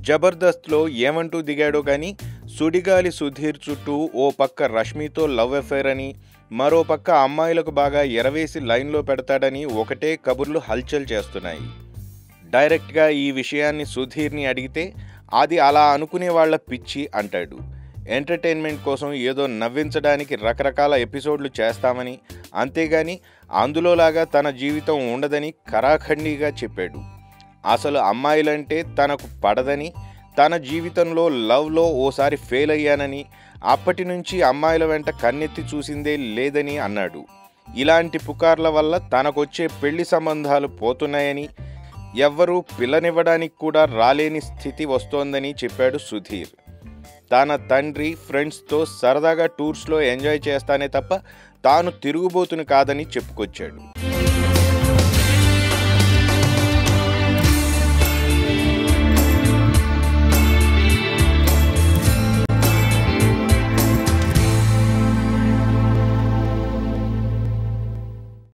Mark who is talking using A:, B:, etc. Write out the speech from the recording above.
A: జబర్దస్త్లో ఏమంటూ దిగాడో కానీ సుడిగాలి సుధీర్ చుట్టూ ఓ పక్క రష్మితో లవ్ అఫైర్ అని మరో పక్క అమ్మాయిలకు బాగా ఎరవేసి లైన్లో పెడతాడని ఒకటే కబుర్లు హల్చల్ చేస్తున్నాయి డైరెక్ట్గా ఈ విషయాన్ని సుధీర్ని అడిగితే అది అలా అనుకునే వాళ్ళ పిచ్చి అంటాడు ఎంటర్టైన్మెంట్ కోసం ఏదో నవ్వించడానికి రకరకాల ఎపిసోడ్లు చేస్తామని అంతేగాని అందులోలాగా తన జీవితం ఉండదని కరాఖండిగా చెప్పాడు అసలు అమ్మాయిలంటే తనకు పడదని తన జీవితంలో లవ్లో ఓసారి ఫెయిల్ అయ్యానని అప్పటి నుంచి అమ్మాయిల వెంట కన్నెత్తి చూసిందే లేదని అన్నాడు ఇలాంటి పుకార్ల వల్ల తనకొచ్చే పెళ్లి సంబంధాలు పోతున్నాయని ఎవ్వరూ పిల్లనివ్వడానికి కూడా రాలేని స్థితి వస్తోందని చెప్పాడు సుధీర్ తన తండ్రి ఫ్రెండ్స్తో సరదాగా టూర్స్లో ఎంజాయ్ చేస్తానే తప్ప తాను తిరుగుబోతుని కాదని చెప్పుకొచ్చాడు